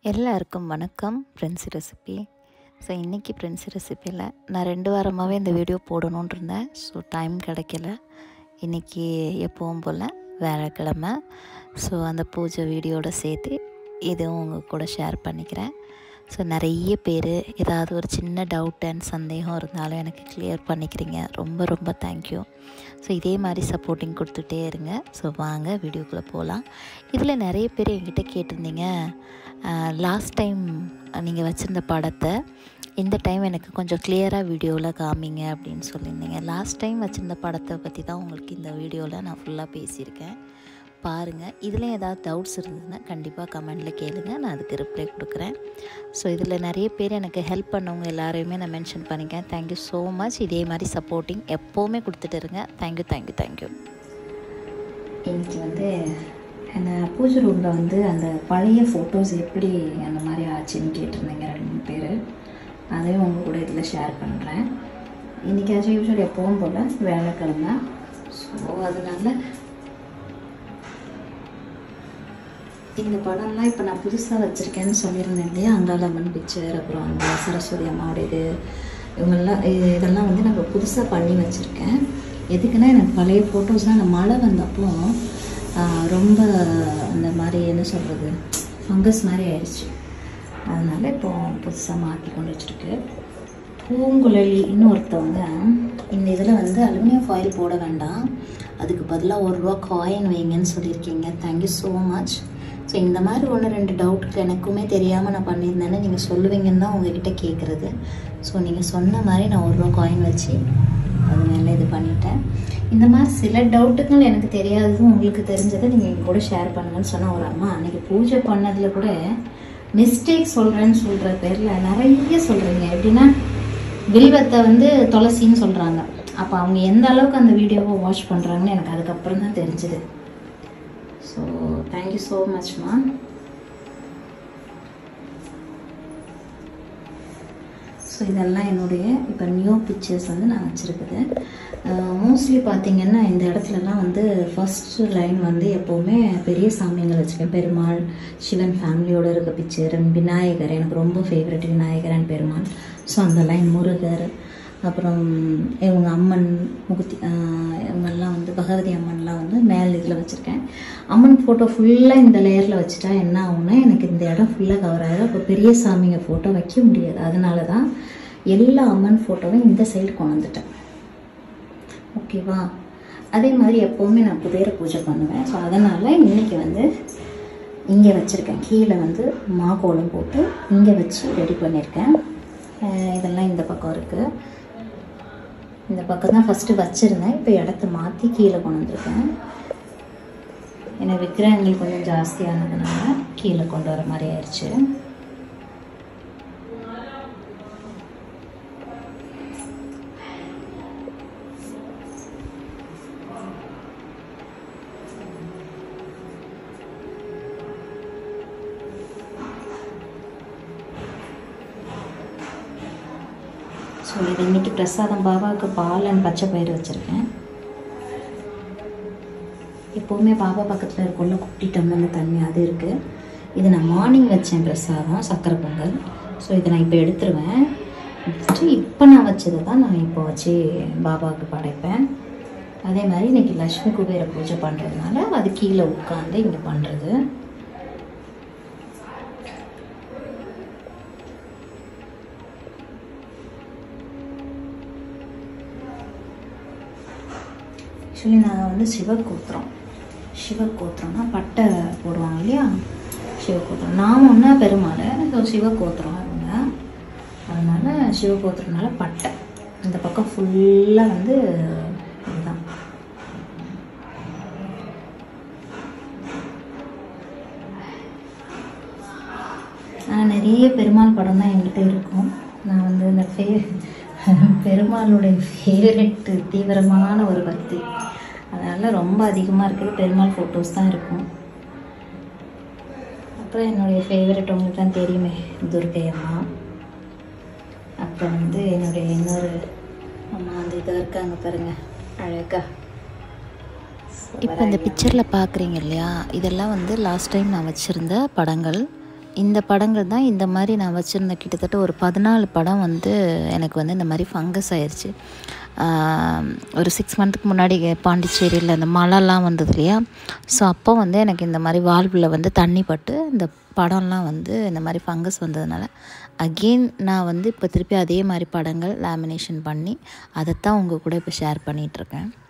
எல்லாருக்கும் வணக்கம் Prince Recipe so இன்றைக்கி பிரின்ஸ் ரெசிப்பியில் நான் ரெண்டு வாரமாகவே இந்த வீடியோ போடணுன்னு இருந்தேன் ஸோ டைம் கிடைக்கல இன்றைக்கி எப்பவும் போல் வியாழக்கிழமை ஸோ அந்த பூஜை வீடியோட சேர்த்து இதுவும் உங்கள் கூட ஷேர் பண்ணிக்கிறேன் ஸோ நிறைய பேர் ஏதாவது ஒரு சின்ன டவுட் அண்ட் சந்தேகம் இருந்தாலும் எனக்கு கிளியர் பண்ணிக்கிறீங்க ரொம்ப ரொம்ப தேங்க்யூ ஸோ இதே மாதிரி சப்போர்ட்டிங் கொடுத்துட்டே இருங்க ஸோ வாங்க வீடியோக்குள்ளே போகலாம் இதில் நிறைய பேர் என்கிட்ட கேட்டிருந்தீங்க லாஸ்ட் டைம் நீங்கள் வச்சுருந்த படத்தை இந்த டைம் எனக்கு கொஞ்சம் கிளியராக வீடியோவில் காமிங்க அப்படின்னு சொல்லியிருந்தீங்க லாஸ்ட் டைம் வச்சுருந்த படத்தை பற்றி தான் உங்களுக்கு இந்த வீடியோவில் நான் ஃபுல்லாக பேசியிருக்கேன் பாருங்கள் இதில் ஏதாவது டவுட்ஸ் இருந்ததுன்னா கண்டிப்பாக கமெண்டில் கேளுங்க நான் அதுக்கு ரிப்ளை கொடுக்குறேன் ஸோ இதில் நிறைய பேர் எனக்கு ஹெல்ப் பண்ணவங்க எல்லாரையுமே நான் மென்ஷன் பண்ணிக்கேன் தேங்க்யூ ஸோ மச் இதே மாதிரி சப்போர்ட்டிங் எப்போவுமே கொடுத்துட்டு இருங்க தேங்க்யூ தேங்க்யூ தேங்க்யூ இன்னைக்கு வந்து அந்த பூஜை ரூமில் வந்து அந்த பழைய ஃபோட்டோஸ் எப்படி அந்த மாதிரி ஆச்சுன்னு கேட்டிருந்தீங்க ரெண்டு மூணு பேர் அதையும் உங்கள் கூட இதில் ஷேர் பண்ணுறேன் இன்றைக்கி ஆச்சு யூஸ்வல் எப்பவும் போல் வேலைக்கிழமை ஸோ அதனால இந்த படம்லாம் இப்போ நான் புதுசாக வச்சுருக்கேன்னு சொல்லியிருந்தேன் இல்லையா அங்காளம்மன் பிக்சர் அப்புறம் அந்த சரஸ்வதி அம்மாவோட இது இவங்கெல்லாம் இது இதெல்லாம் வந்து நான் புதுசாக பண்ணி வச்சுருக்கேன் எதுக்குன்னா எனக்கு பழைய ஃபோட்டோஸ்லாம் அந்த மழை வந்தப்போ ஆஹ், ரொம்ப அந்த மாதிரி என்ன சொல்கிறது ஃபங்கஸ் மாதிரி ஆயிடுச்சு அதனால் இப்போ புதுசாக மாற்றி கொண்டு வச்சுருக்கு பூங்குழலி இன்னொருத்தவங்க இந்த இதில் வந்து அலுமினியம் ஃபாயில் போட வேண்டாம் அதுக்கு பதிலாக ஒரு ரூபா காயின் வைங்கன்னு சொல்லியிருக்கீங்க தேங்க்யூ ஸோ மச் ஸோ இந்த மாதிரி ஒன்று ரெண்டு டவுட்டுக்கு எனக்குமே தெரியாமல் நான் பண்ணியிருந்தேன்னு நீங்கள் சொல்லுவீங்கன்னு தான் உங்ககிட்ட கேட்குறது ஸோ நீங்கள் சொன்ன மாதிரி நான் ஒரு ரூபா காயின் வச்சு அது மேலே இது பண்ணிட்டேன் இந்த மாதிரி சில டவுட்டுகள் எனக்கு தெரியாததும் உங்களுக்கு தெரிஞ்சதை நீங்கள் எங்க கூட ஷேர் பண்ணுங்கன்னு சொன்ன ஒரு அம்மா அன்றைக்கி பூஜை பண்ணதில் கூட மிஸ்டேக் சொல்கிறேன்னு சொல்கிற பேரில் நிறைய சொல்கிறீங்க எப்படின்னா வில்வத்தை வந்து துளசின்னு சொல்கிறாங்க அப்போ அவங்க எந்த அளவுக்கு அந்த வீடியோவை வாட்ச் பண்ணுறாங்கன்னு எனக்கு அதுக்கப்புறம் தான் தெரிஞ்சுது ஸோ தேங்க்யூ ஸோ மச்மா ஸோ இதெல்லாம் என்னுடைய இப்போ நியூ பிக்சர்ஸ் வந்து நான் வச்சுருக்குது மோஸ்ட்லி பார்த்தீங்கன்னா இந்த இடத்துலலாம் வந்து ஃபர்ஸ்ட் லைன் வந்து எப்போவுமே பெரிய சாமிங்கள் வச்சுருக்கேன் பெருமாள் சிவன் ஃபேமிலியோட இருக்க பிக்சர் விநாயகர் எனக்கு ரொம்ப favourite Vinayagar and Perumal so அந்த லைன் முருகர் அப்புறம் இவங்க அம்மன் முகுத்தி ஆஹ் இவங்கெல்லாம் வந்து பகவதி அம்மன்லாம் வந்து மேல் இதில் வச்சுருக்கேன் அம்மன் ஃபோட்டோ ஃபுல்லாக இந்த லேயரில் வச்சுட்டா என்ன ஆகும்னா எனக்கு இந்த இடம் ஃபுல்லாக கவர் ஆகிடும் அப்போ பெரிய சாமிங்க ஃபோட்டோ வைக்க முடியாது அதனால தான் எல்லா அம்மன் ஃபோட்டோவும் இந்த சைடு கொண்டு வந்துட்டேன் ஓகேவா அதே மாதிரி எப்போவுமே நான் குபேர பூஜை பண்ணுவேன் ஸோ அதனால் இன்னைக்கு வந்து இங்கே வச்சுருக்கேன் கீழே வந்து மாக்கோலம் போட்டு இங்கே வச்சு ரெடி பண்ணியிருக்கேன் அஹ் இதெல்லாம் இந்த பக்கம் இருக்குது இந்த பக்கம் தான் ஃபஸ்ட்டு வச்சுருந்தேன் இப்போ இடத்த மாற்றி கீழே கொண்டு வந்திருக்கேன் ஏன்னா விக்கிரகங்கள் கொஞ்சம் ஜாஸ்தியானதுனால கீழே கொண்டு வர மாதிரி ஆயிடுச்சு ஸோ இது இன்னைக்கு பிரசாதம் பாபாவுக்கு பால் அண்ட் பச்சை பயிறு வச்சுருக்கேன் எப்போவுமே பாபா பக்கத்தில் இருக்குள்ள குட்டி டம்ளர் தண்ணி அது இருக்குது இது நான் மார்னிங் வச்சேன் பிரசாதம் சக்கரை பொங்கல் ஸோ இதை நான் இப்போ எடுத்துருவேன் எடுத்துட்டு இப்போ நான் வச்சதை தான் நான் இப்போ வச்சு பாபாவுக்கு படைப்பேன் அதே மாதிரி இன்னைக்கு லக்ஷ்மி குபேர பூஜை பண்ணுறதுனால அது கீழே உட்காந்து இங்கே பண்ணுறது ஆக்சுவலி நான் வந்து சிவகோத்திரம் சிவகோத்திரம்னா பட்டை போடுவாங்க இல்லையா சிவகோத்திரம் நாமம்னா பெருமாள் ஸோ சிவகோத்திரம் அவங்க அதனால் சிவகோத்திரம்னால பட்டை இந்த பக்கம் ஃபுல்லாக வந்து இதுதான் ஆனால் நிறைய பெருமாள் படம் தான் என்கிட்ட இருக்கும் நான் வந்து இந்த ஃபே பெருமாளுடைய ஃபேவரெட் தீவிரமான ஒரு பக்தி அதனால் ரொம்ப அதிகமாக இருக்கிறது பெருமாள் ஃபோட்டோஸ் தான் இருக்கும் அப்புறம் என்னுடைய ஃபேவரெட் உங்களுக்கு தான் தெரியுமே துர்கை அம்மா அப்புறம் வந்து என்னுடைய இன்னொரு அம்மா வந்து இதாக இருக்காங்க பாருங்கள் அழகா இப்போ இந்த பிக்சரில் பார்க்குறீங்க இல்லையா இதெல்லாம் வந்து லாஸ்ட் டைம் நான் வச்சுருந்த படங்கள் இந்த படங்கள் தான் இந்த மாதிரி நான் வச்சுருந்த கிட்டத்தட்ட ஒரு பதினாலு படம் வந்து எனக்கு வந்து இந்த மாதிரி ஃபங்கஸ் ஆயிடுச்சு ஆஹ் ஒரு சிக்ஸ் மந்த்துக்கு முன்னாடி பாண்டிச்சேரியில் இந்த மழைலாம் வந்தது இல்லையா ஸோ அப்போ வந்து எனக்கு இந்த மாதிரி வால்வில் வந்து தண்ணி பட்டு இந்த படம்லாம் வந்து இந்த மாதிரி ஃபங்கஸ் வந்ததுனால அகெயின் நான் வந்து இப்போ திருப்பி அதே மாதிரி படங்கள் லேமினேஷன் பண்ணி அதைத்தான் உங்கள் கூட இப்போ ஷேர் பண்ணிகிட்ருக்கேன்